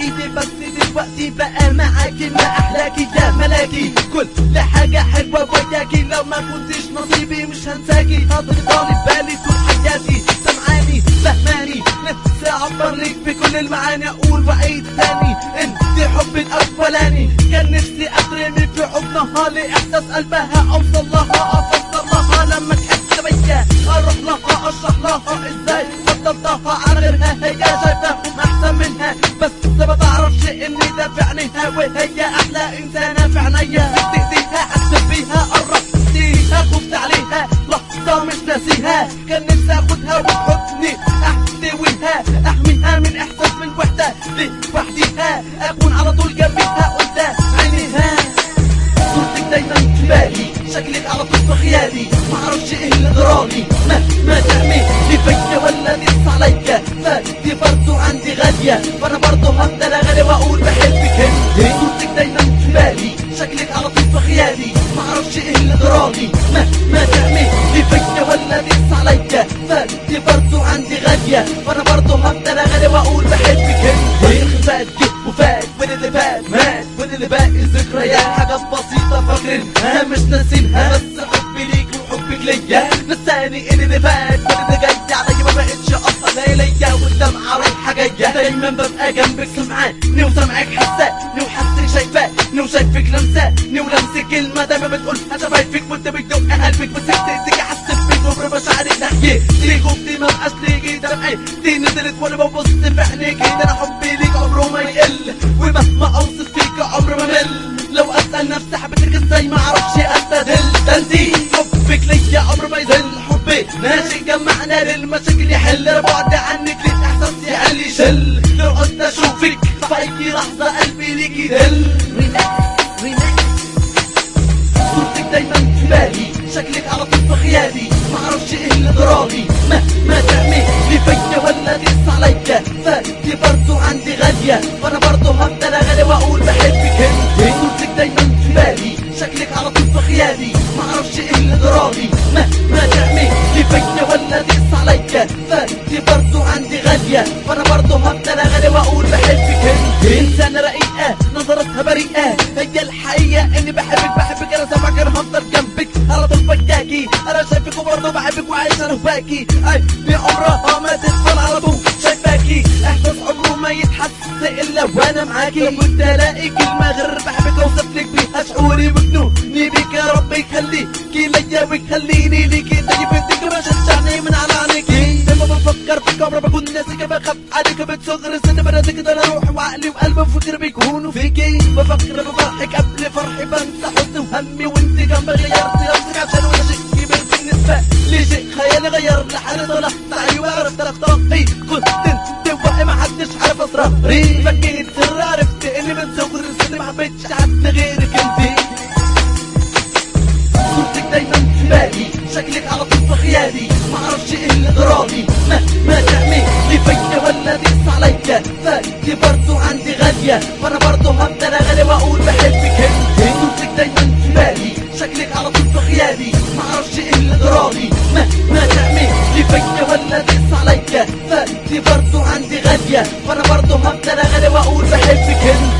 ايدي بس دلوقتي بقى معاكي ما احلاكي يا ملاكي كل حاجة حلوة وياكي لو ما كنتش نصيبي مش هنساكي هتفضلي بالي طول حياتي سمعاني فهماني نفسي اعبر لك بكل المعاني اقول واعيد تاني انت حبي الاولاني كان نفسي اترمي في حضنها لاحساس قلبها اوصل لها افسر لها لما تحس بيا اروح لها اشرح لها ازاي فضلتها على غيرها هي شايفاهم احسن منها بس ما تعرفش اني ده في عينيها وهي احلى انسانه في عينيا بايديها حسيت بيها قربتيها خفت عليها لحظه مش ناسيها كان نفسي اخدها وحضني احتويها احميها من احساس من وحده لوحديها اكون على طول جنبيها قدام عينيها صورتك دايما في بالي شكلك على طول في خيالي معرفش ايه اللي جرالي مهما تعمل لي فيا ولا نص عليا فدي برضو عندي غالية وانا برضو هفضل اغني واقول بحبك انت صورتك دايما في بالي شكلك على طول في خيالي معرفش ايه اللي جرالي مهما تعمل لي فيا ولا نص عليا فدي برضو عندي غالية وانا برضو هفضل اغني واقول بحبك انت واللي فات جه وفات واللي فات مات واللي باقي ذكريات حاجات بسيطة فاكرينها مش ناسينها بس حبي ليك وحبك ليا نساني اللي فات واللي جاي عليا ما بقتش اصلا ليا والدمعة رايحة جاية دايما ببقى جنبك سمعاني وسامعك حساني وحاسك شايفاني وشايفك لمساني ولمس كلمة دايما بتقولها شفايفك وانت بتدق قلبك بس ايديك حسيت بيك وبر مشاعرك ناحية دي خفتي ما بقاش ليكي دمعي دي نزلت وانا ببص في عينيكي ده انا حبي ليك عمره ما يقل ومهما اوصف فيك عمره ما مل لو اسال نفسي حبيتك ازاي ما اعرفش استدل ده انتي حبك ليا عمره ما يزل حبي ماشي جمعنا للمشاكل يحل انا بعد عنك ليك احساس يحل يشل لو قلت اشوفك في اي لحظه قلبي ليكي دل صورتك دايما في بالي شكلك على طول في خيالي معرفش ايه اللي جرالي مهما تعمل لي فيا ولا تقص عليا فدي برضو عندي غالية وانا برضو هفضل اغني واقول بحبك انت صورتك دايما في بالي شكلك على طول في خيالي معرفش ايه اللي جرالي مهما تعمل لي فيا ولا تقص عليا فدي برضو عندي غالية وانا برضو هفضل اغني واقول بحبك انت انسانة رقيقة نظرتها بريئة هي الحقيقة اني بحبك بحبك انا سامعك انا هفضل جنبك على طول بجاكي انا شايفك وبرضه بحبك وعايش انا وباكي قلبي عمرها ما تدخل على طول شايفاكي احساس عمره ما يتحس الا وانا معاكي لو كنت الاقي كلمه غير بحبك اوصف لك بيها شعوري مجنوني بيك يا رب يخليكي ليا ويخليني ليكي زي بنتك ما شجعني من على عينيكي لما بفكر فيك عمري بكون ناسيك بخاف عليك بتصغر السن بناديك ده انا روحي وعقلي وقلبي وفكري بيكونوا فيكي بفكر بفرحك قبل فرحي بنسى حزني وهمي وانت جنبي غيرت قصدك عشان ولا شيء كبير بالنسبه لي شيء خيالي غير لحالي طلعت معي وعرفت اختاري كنت انت واقع ما حدش عارف اسراري فكيت سر عرفت اني من صغر السن ما حبيتش حد غيرك انت صورتك دايما في بالي شكلك على طول في خيالي معرفش ايه اللي جرالي مهما تعمل لي فيا ولا تقص عليا فدي برضو عندي غالية وانا برضو هفضل اغني واقول بحبك انت صورتك دايما في بالي شكلك على طول في خيالي معرفش ايه اللي جرالي مهما تعمل لي فيا ولا تقص عليا فدي برضو عندي غالية وانا برضو هفضل اغني واقول بحبك انت